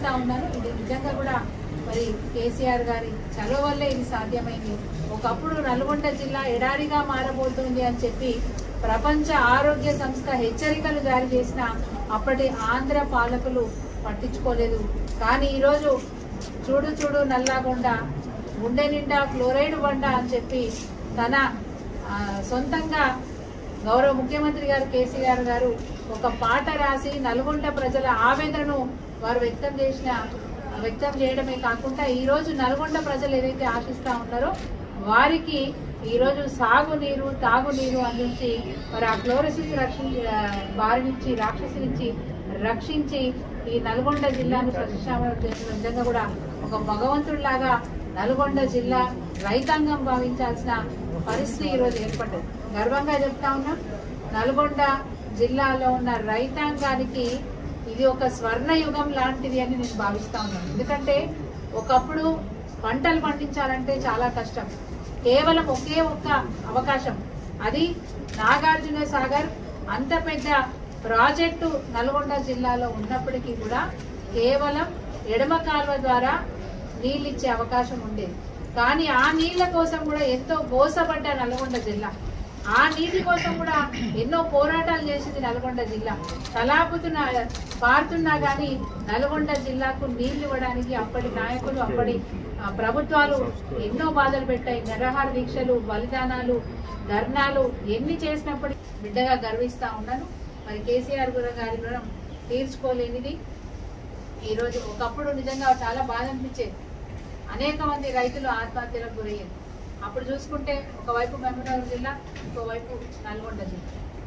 భావిస్తా ఉన్నాను ఇది నిజంగా కూడా మరి కేసీఆర్ గారి చలవ వల్లే ఇది సాధ్యమైంది ఒకప్పుడు నల్గొండ జిల్లా ఎడారిగా మారబోతుంది అని చెప్పి ప్రపంచ ఆరోగ్య సంస్థ హెచ్చరికలు జారీ చేసిన అప్పటి ఆంధ్ర పాలకులు పట్టించుకోలేదు కానీ ఈరోజు చూడు చూడు నల్లాగొండ గుండె నిండా ఫ్లోరైడ్ బండ అని చెప్పి తన ఆ, సొంతంగా గౌరవ ముఖ్యమంత్రి గారు కేసీఆర్ గారు ఒక పాట రాసి నల్గొండ ప్రజల ఆవేదనను వారు వ్యక్తం చేసిన వ్యక్తం చేయడమే కాకుండా ఈ రోజు నల్గొండ ప్రజలు ఏదైతే ఆశిస్తా ఉన్నారో వారికి ఈ రోజు సాగునీరు తాగునీరు అందించి మరి ఆ క్లోరసిస్ రక్షించి ఆ, బారి నుంచి రాక్షసి నుంచి రక్షించి ఈ నల్గొండ జిల్లాను ప్రతిష్టాపన చేసిన నిజంగా కూడా ఒక భగవంతుడిలాగా నల్గొండ జిల్లా రైతాంగం భావించాల్సిన పరిస్థితి ఈరోజు ఏర్పడ్డది గర్వంగా చెప్తా ఉన్నాం నల్గొండ జిల్లాలో ఉన్న రైతాంగానికి ఇది ఒక స్వర్ణ యుగం లాంటిది అని నేను భావిస్తా ఉన్నాను ఎందుకంటే ఒకప్పుడు పంటలు పండించాలంటే చాలా కష్టం కేవలం ఒకే ఒక్క అవకాశం అది నాగార్జున సాగర్ అంత పెద్ద ప్రాజెక్టు నల్గొండ జిల్లాలో ఉన్నప్పటికీ కూడా కేవలం ఎడమ కాలువ ద్వారా నీళ్ళు ఇచ్చే అవకాశం ఉండేది కానీ ఆ నీళ్ల కోసం కూడా ఎంతో గోసపడ్డ నల్గొండ జిల్లా ఆ నీటి కోసం కూడా ఎన్నో పోరాటాలు చేసింది నల్గొండ జిల్లా తలాపుతున్న పారుతున్నా గానీ నల్గొండ జిల్లాకు నీళ్లు ఇవ్వడానికి అప్పటి నాయకులు అప్పటి ఆ, ప్రభుత్వాలు ఎన్నో బాధలు పెట్టాయి నిరాహార దీక్షలు బలిదానాలు ధర్నాలు ఎన్ని చేసినప్పటికీ బిడ్డగా గర్విస్తా ఉన్నాను మరి కేసీఆర్ కూడా గారి రుణం తీర్చుకోలేనిది ఈ రోజు ఒకప్పుడు నిజంగా చాలా బాధ అనిపించేది అనేక మంది రైతులు ఆత్మహత్యలకు గురయ్యారు అప్పుడు చూసుకుంటే ఒకవైపు మహబూబ్నగర్ జిల్లా ఇంకోవైపు నల్గొండ జిల్లా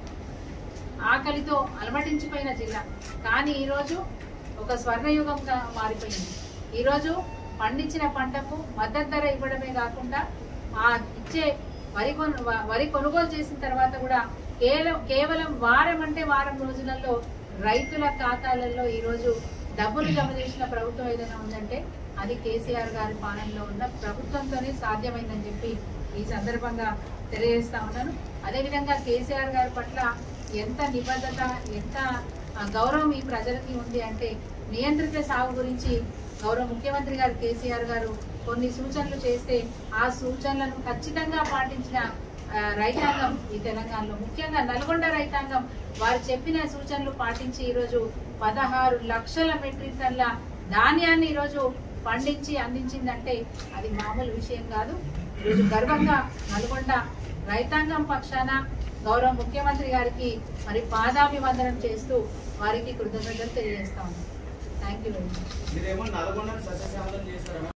ఆకలితో అలమటించిపోయిన జిల్లా కానీ ఈరోజు ఒక స్వర్ణయుగంగా మారిపోయింది ఈరోజు పండించిన పంటకు మద్దతు ధర ఇవ్వడమే కాకుండా ఆ ఇచ్చే వరి కొను వ- వరి కొనుగోలు చేసిన తర్వాత కూడా కేవలం కేవలం వారం అంటే వారం రోజులలో రైతుల ఖాతాలలో ఈరోజు డబ్బులు జమ చేసిన ప్రభుత్వం ఏదైనా ఉందంటే అది కేసీఆర్ గారి పాలనలో ఉన్న ప్రభుత్వంతోనే సాధ్యమైందని చెప్పి ఈ సందర్భంగా తెలియజేస్తా ఉన్నాను అదేవిధంగా కేసీఆర్ గారి పట్ల ఎంత నిబద్ధత ఎంత ఆ, గౌరవం ఈ ప్రజలకి ఉంది అంటే నియంత్రిత సాగు గురించి గౌరవ ముఖ్యమంత్రి గారు కేసీఆర్ గారు కొన్ని సూచనలు చేస్తే ఆ సూచనలను ఖచ్చితంగా పాటించిన ఆ, రైతాంగం ఈ తెలంగాణలో ముఖ్యంగా నల్గొండ రైతాంగం వారు చెప్పిన సూచనలు పాటించి ఈరోజు పదహారు లక్షల మెట్రిక్ టన్ల ధాన్యాన్ని ఈరోజు పండించి అందించిందంటే అది మామూలు విషయం కాదు ఈరోజు గర్వంగా నల్గొండ రైతాంగం పక్షాన గౌరవ ముఖ్యమంత్రి గారికి మరి పాదాభివందనం చేస్తూ వారికి కృతజ్ఞతలు తెలియజేస్తా ఉన్నాం థ్యాంక్ యూ వెరీ మచ్ మీరేమో నల్గొండ సస్య